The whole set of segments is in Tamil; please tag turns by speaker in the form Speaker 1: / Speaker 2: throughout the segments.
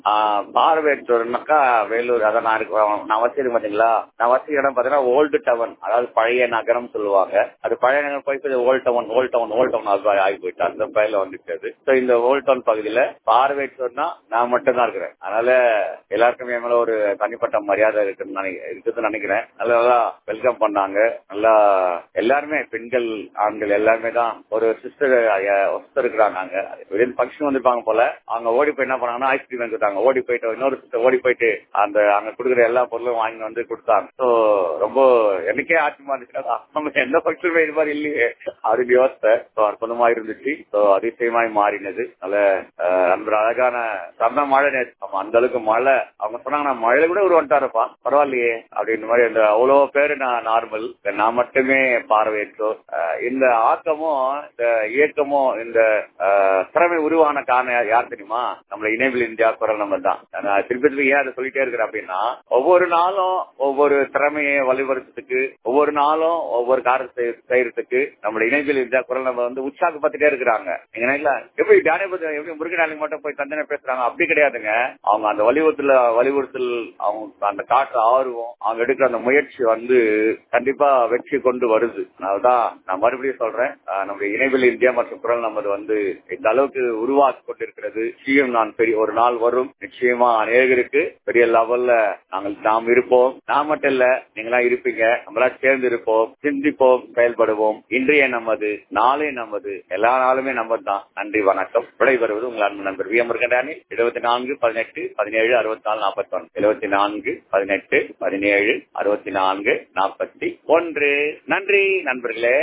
Speaker 1: பார்வையற்றோர்னாக்கா வேலூர் அதான் நான் இருக்கு நான் வச்சிருக்கேன் பாத்தீங்களா நான் வச்சிருக்க இடம் பாத்தீங்கன்னா ஓல்டு டவுன் அதாவது பழைய நகரம் சொல்லுவாங்க அது பழைய நகரம் போய் old town old town old town அது ஆகி போயிட்டு அந்த பயில வந்துருக்காது ஸோ இந்த ஓல்ட் டவுன் பகுதியில பார்வையற்றோர்னா நான் மட்டும் தான் இருக்கிறேன் அதனால எல்லாருக்குமே என் மேல ஒரு தனிப்பட்ட மரியாதை இருக்குன்னு நினை- இருக்குதுன்னு நினைக்கிறேன் நல்லா வெல்கம் பண்ணாங்க நல்லா எல்லாருமே பெண்கள் ஆண்கள் எல்லாருமே தான் ஒரு சிஸ்டர் சிஸ்டர் இருக்கிறாங்க அங்க வெளியே ஃபங்க்ஷன் வந்திருப்பாங்க போல அவங்க ஓடி போய் என்ன பண்ணாங்கன்னா ஐஸ்கிரீம் வாங்கி கொடுத்தாங்க ஓடி போயிட்டு இன்னொரு சிஸ்டர் ஓடி போயிட்டு அந்த அங்க கொடுக்குற எல்லா பொருளும் வாங்கி வந்து கொடுத்தாங்க ஸோ ரொம்ப எனக்கே ஆச்சரியமா இருந்துச்சு நம்ம எந்த ஃபங்க்ஷனுமே இது மாதிரி இல்லையே அப்படின்னு யோசித்தேன் ஸோ அற்புதமா இருந்துச்சு ஸோ அதிசயமாய் மாறினது நல்ல அஹ், அந்த அழகான சந்த மழை நேத்து ஆமா, அந்த அளவுக்கு மழை அவங்க சொன்னாங்க நான் மழையில கூட ஒரு வந்துட்டாருப்பா பரவாயில்லையே அப்படின்ற மாதிரி அந்த அவ்வளவு பேரு நான் நார்மல் நான் மட்டுமே பார்வையற்றோம் அஹ், இந்த ஆக்கமும் இந்த இயக்கமும் இந்த அஹ், திறமை உருவான காரணம் யார் யார் தெரியுமா நம்மள இணைவில் இந்தியா குரல் நம்ம தான் நான் திருப்பி திருப்பி ஏன் அதை சொல்லிட்டே இருக்கிறேன் அப்படின்னா ஒவ்வொரு நாளும் ஒவ்வொரு திறமையை வழிபடுறதுக்கு ஒவ்வொரு நாளும் ஒவ்வொரு காரியம் செய்- செய்யறதுக்கு நம்மள இணைவில் இந்தியா குரல் நம்ம வந்து உற்சாகப்படுத்திட்டே இருக்கிறாங்க நீங்க நினைக்கலாம் எப்படி தியானி எப்படி முருகனாளிக்கு மட்டும் போய் தந்தனை பேசுறாங்க அப்படி கிடையாதுங்க அவங்க அந்த வலியுறுத்தல வலியுறுத்தல் அவங்க அந்த காட்டுற ஆர்வம் அவங்க எடுக்கிற அந்த முயற்சி வந்து கண்டிப்பா வெற்றி கொண்டு வருது அதனாலதான் நான் மறுபடியும் சொல்றேன் அஹ், நம்முடைய இணைவில் இந்தியா மற்றும் குரல் நமது வந்து இந்த அளவுக்கு உருவாக்கி கொண்டிருக்கிறது நிச்சயம் நான் பெரிய ஒரு நாள் வரும் நிச்சயமா அநேகருக்கு பெரிய லெவல்ல நாங்கள் நாம் இருப்போம் நான் மட்டும் இல்ல நீங்களா இருப்பீங்க நம்மளா சேர்ந்து இருப்போம் சிந்திப்போம் செயல்படுவோம் இன்றைய நமது நாளே நமது எல்லா நாளுமே நமது தான் நன்றி வணக்கம் விடைபெறுவது உங்கள் அன்பு நண்பர் வி எம் முருகண்டானி இருபத்தி நான்கு பதினெட்டு பதினேழு அறுபத்தி நாலு நாற்பத்தி ஒன்று எழுபத்தி நான்கு பதினெட்டு பதினேழு அறுபத்தி நான்கு நாற்பத்தி ஒன்று நன்றி நண்பர்களே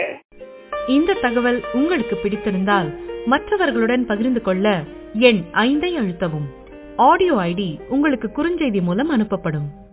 Speaker 2: இந்த தகவல் உங்களுக்கு பிடித்திருந்தால் மற்றவர்களுடன் பகிர்ந்து கொள்ள எண் ஐந்தை அழுத்தவும் ஆடியோ ஐடி உங்களுக்கு குறுஞ்செய்தி மூலம் அனுப்பப்படும்